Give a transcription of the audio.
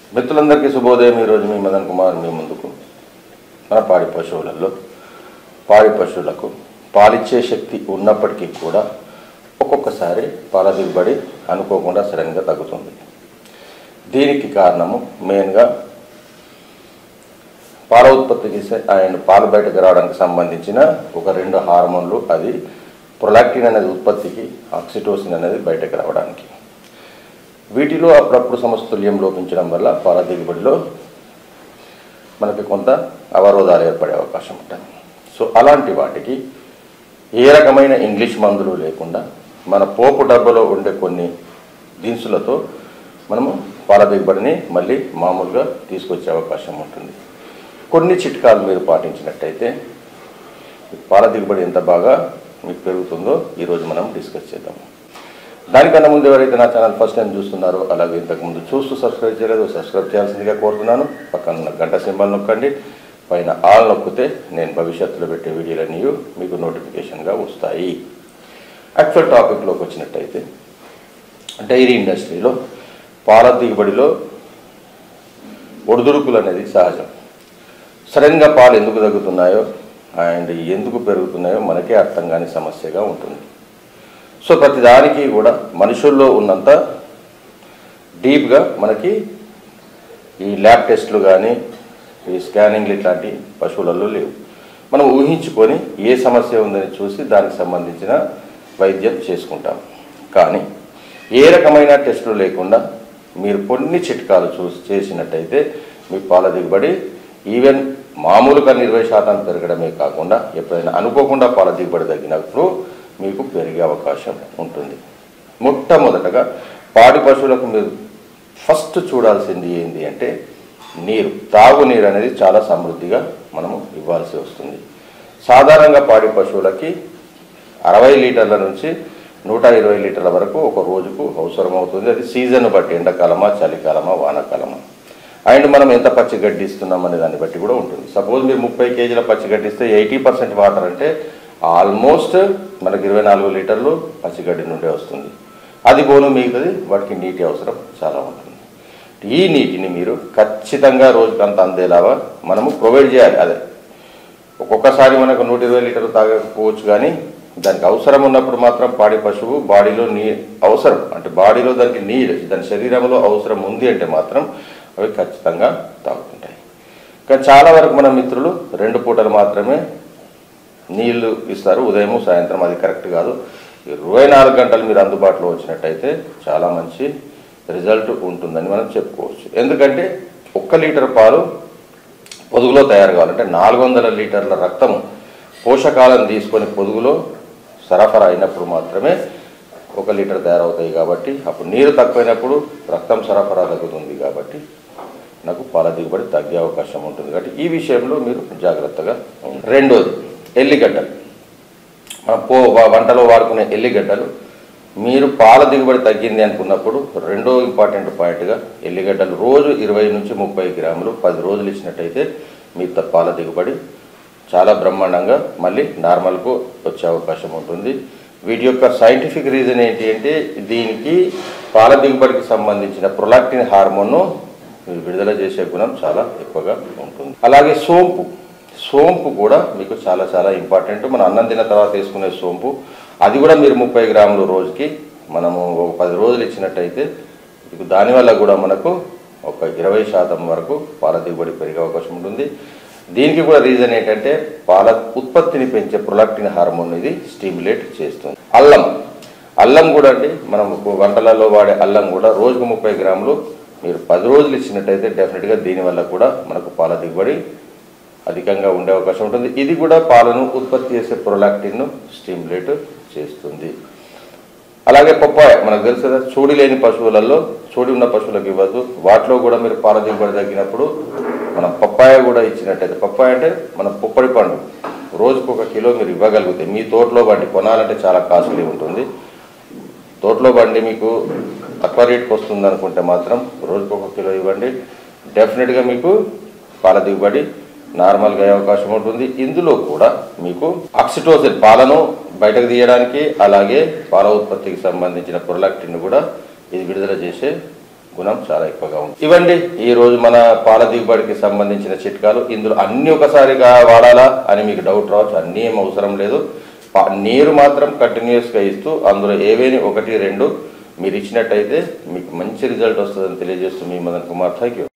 మిత్రులందరికీ శుభోదయం ఈరోజు మీ మదన్ కుమార్ మీ ముందుకు మన పాడి పశువులలో పాడి పశువులకు పాలిచ్చే శక్తి ఉన్నప్పటికీ కూడా ఒక్కొక్కసారి పాల దిగుబడి అనుకోకుండా సడన్గా తగ్గుతుంది దీనికి కారణము మెయిన్గా పాల ఉత్పత్తికి స- అండ్ పాలు బయటకు రావడానికి సంబంధించిన ఒక రెండు హార్మోన్లు అది ప్రొలాక్టిన్ అనేది ఉత్పత్తికి ఆక్సిటోసిన్ అనేది బయటకు రావడానికి వీటిలో అప్పుడప్పుడు సమతుల్యం లోపించడం వల్ల పాల దిగుబడిలో మనకి కొంత అవరోధాలు ఏర్పడే అవకాశం ఉంటుంది సో అలాంటి వాటికి ఏ రకమైన ఇంగ్లీష్ మందులు లేకుండా మన పోపు డబ్బలో ఉండే కొన్ని దినుసులతో మనము పాల దిగుబడిని మళ్ళీ మామూలుగా తీసుకొచ్చే అవకాశం ఉంటుంది కొన్ని చిట్కాలు మీరు పాటించినట్టయితే ఈ పాల దిగుబడి ఎంత బాగా మీకు పెరుగుతుందో ఈరోజు మనం డిస్కస్ చేద్దాం దానికన్నా ముందు ఎవరైతే నా ఛానల్ ఫస్ట్ టైం చూస్తున్నారో అలాగే ఇంతకుముందు చూస్తూ సబ్స్క్రైబ్ చేయలేదు సబ్స్క్రైబ్ చేయాల్సిందిగా కోరుతున్నాను పక్కన ఉన్న గంట సింబల్ నొక్కండి పైన ఆల్ నొక్కితే నేను భవిష్యత్తులో పెట్టే వీడియోలన్నీ మీకు నోటిఫికేషన్గా వస్తాయి యాక్చువల్ టాపిక్లోకి వచ్చినట్టయితే డైరీ ఇండస్ట్రీలో పాల దిగుబడిలో ఒడిదుడుకులు అనేది సహజం సడన్గా పాలు ఎందుకు తగ్గుతున్నాయో అండ్ ఎందుకు పెరుగుతున్నాయో మనకే అర్థం కాని సమస్యగా ఉంటుంది సో ప్రతిదానికి కూడా మనుషుల్లో ఉన్నంత డీప్గా మనకి ఈ ల్యాబ్ టెస్ట్లు కానీ ఈ స్కానింగ్లు ఇట్లాంటి పశువులలో లేవు మనం ఊహించుకొని ఏ సమస్య ఉందని చూసి దానికి సంబంధించిన వైద్యం చేసుకుంటాం కానీ ఏ రకమైన టెస్టులు లేకుండా మీరు కొన్ని చిట్కాలు చూసి చేసినట్టయితే మీ పాల దిగుబడి ఈవెన్ మామూలుగా ఇరవై శాతం పెరగడమే కాకుండా ఎప్పుడైనా అనుకోకుండా పాల దిగుబడి తగ్గినప్పుడు మీకు పెరిగే అవకాశం ఉంటుంది మొట్టమొదటగా పాడి పశువులకు మీరు ఫస్ట్ చూడాల్సింది ఏంటి అంటే నీరు తాగునీరు అనేది చాలా సమృద్ధిగా మనము ఇవ్వాల్సి వస్తుంది సాధారణంగా పాడి పశువులకి అరవై లీటర్ల నుంచి నూట ఇరవై లీటర్ల వరకు ఒక రోజుకు అవసరం అవుతుంది అది సీజన్ బట్టి ఎండాకాలమా చలికాలమా వానాకాలమా అండ్ మనం ఎంత పచ్చి గడ్డి ఇస్తున్నాం అనే దాన్ని బట్టి కూడా ఉంటుంది సపోజ్ మీరు ముప్పై కేజీల పచ్చి గడ్డి ఇస్తే ఎయిటీ పర్సెంట్ వాటర్ అంటే ఆల్మోస్ట్ మనకి ఇరవై నాలుగు లీటర్లు పచ్చిగడ్డి నుండే వస్తుంది అది పోను మిగతాది వాటికి నీటి అవసరం చాలా ఉంటుంది ఈ నీటిని మీరు ఖచ్చితంగా రోజుకంత అందేలాగా మనము ప్రొవైడ్ చేయాలి అదే ఒక్కొక్కసారి మనకు నూట ఇరవై లీటర్లు తాగకపోవచ్చు కానీ దానికి అవసరం ఉన్నప్పుడు మాత్రం పాడి పశువు బాడీలో నీ అవసరం అంటే బాడీలో దానికి నీరు దాని శరీరంలో అవసరం ఉంది అంటే మాత్రం అవి ఖచ్చితంగా తాగుతుంటాయి కానీ చాలా వరకు మన మిత్రులు రెండు పూటలు మాత్రమే నీళ్లు ఇస్తారు ఉదయం సాయంత్రం అది కరెక్ట్ కాదు ఇరవై నాలుగు గంటలు మీరు అందుబాటులో వచ్చినట్టయితే చాలా మంచి రిజల్ట్ ఉంటుందని మనం చెప్పుకోవచ్చు ఎందుకంటే ఒక్క లీటర్ పాలు పొదుగులో తయారు కావాలంటే నాలుగు వందల లీటర్ల రక్తము పోషకాలను తీసుకొని పొదుగులో సరఫరా అయినప్పుడు మాత్రమే ఒక లీటర్ తయారవుతాయి కాబట్టి అప్పుడు నీరు తక్కువైనప్పుడు రక్తం సరఫరా తగ్గుతుంది కాబట్టి నాకు పాల దిగుబడి తగ్గే అవకాశం ఉంటుంది కాబట్టి ఈ విషయంలో మీరు జాగ్రత్తగా ఉండండి. రెండోది ఎల్లిగడ్డలు మనం పో వ- వంటలో వాడుకునే ఎల్లిగడ్డలు మీరు పాల దిగుబడి తగ్గింది అనుకున్నప్పుడు రెండో ఇంపార్టెంట్ పాయింట్గా ఎల్లిగడ్డలు రోజు ఇరవై నుంచి ముప్పై గ్రాములు పది రోజులు ఇచ్చినట్టయితే మీ త- పాల దిగుబడి చాలా బ్రహ్మాండంగా మళ్ళీ నార్మల్కు వచ్చే అవకాశం ఉంటుంది వీటి యొక్క సైంటిఫిక్ రీజన్ ఏంటి అంటే దీనికి పాల దిగుబడికి సంబంధించిన ప్రొలాక్టిన్ హార్మోన్ను విడుదల చేసే గుణం చాలా ఎక్కువగా ఉంటుంది అలాగే సోంపు సోంపు కూడా మీకు చాలా చాలా ఇంపార్టెంట్ మన అన్నం తిన్న తర్వాత వేసుకునే సోంపు అది కూడా మీరు ముప్పై గ్రాములు రోజుకి మనము ఒక పది రోజులు ఇచ్చినట్టయితే మీకు దానివల్ల కూడా మనకు ఒక ఇరవై శాతం వరకు పాల దిగుబడి పెరిగే అవకాశం ఉంటుంది దీనికి కూడా రీజన్ ఏంటంటే పాల ఉత్పత్తిని పెంచే ప్రొలాక్టిన్ హార్మోన్ ఇది స్టిమ్యులేట్ చేస్తుంది అల్లం అల్లం కూడా అండి మనం వంటలలో వాడే అల్లం కూడా రోజుకు ముప్పై గ్రాములు మీరు పది రోజులు ఇచ్చినట్టయితే డెఫినెట్గా దీనివల్ల కూడా మనకు పాల దిగుబడి అధికంగా ఉండే అవకాశం ఉంటుంది ఇది కూడా పాలను ఉత్పత్తి చేసే ప్రొలాక్టిన్ను స్టిమ్యులేట్ చేస్తుంది అలాగే పప్పాయ మనకు తెలుసు కదా చూడి లేని పశువులలో చూడి ఉన్న పశువులకు ఇవ్వద్దు వాటిలో కూడా మీరు పాల దిగుబడి తగ్గినప్పుడు మనం పప్పాయ కూడా ఇచ్చినట్టయితే పప్పాయ అంటే మన పుప్పడి పండు రోజుకు ఒక కిలో మీరు ఇవ్వగలిగితే మీ తోటలో బండి కొనాలంటే చాలా కాస్ట్లీ ఉంటుంది తోటలో బండి మీకు తక్కువ రేట్కి వస్తుంది అనుకుంటే మాత్రం రోజుకు ఒక కిలో ఇవ్వండి డెఫినెట్గా మీకు పాల దిగుబడి నార్మల్గా అయ్యే అవకాశం ఉంటుంది ఇందులో కూడా మీకు ఆక్సిటోసిన్ పాలను బయటకు తీయడానికి అలాగే పాల ఉత్పత్తికి సంబంధించిన ప్రొలాక్టిన్ కూడా ఇది విడుదల చేసే గుణం చాలా ఎక్కువగా ఉంది ఇవ్వండి ఈ రోజు మన పాల దిగుబడికి సంబంధించిన చిట్కాలు ఇందులో అన్ని ఒకసారిగా వాడాలా అని మీకు డౌట్ రావచ్చు అన్నీ ఏం అవసరం లేదు పా- నీరు మాత్రం కంటిన్యూస్గా ఇస్తూ అందులో ఏవేని ఒకటి రెండు మీరు ఇచ్చినట్టయితే మీకు మంచి రిజల్ట్ వస్తుందని తెలియజేస్తూ మీ మదన్ కుమార్ థ్యాంక్ యూ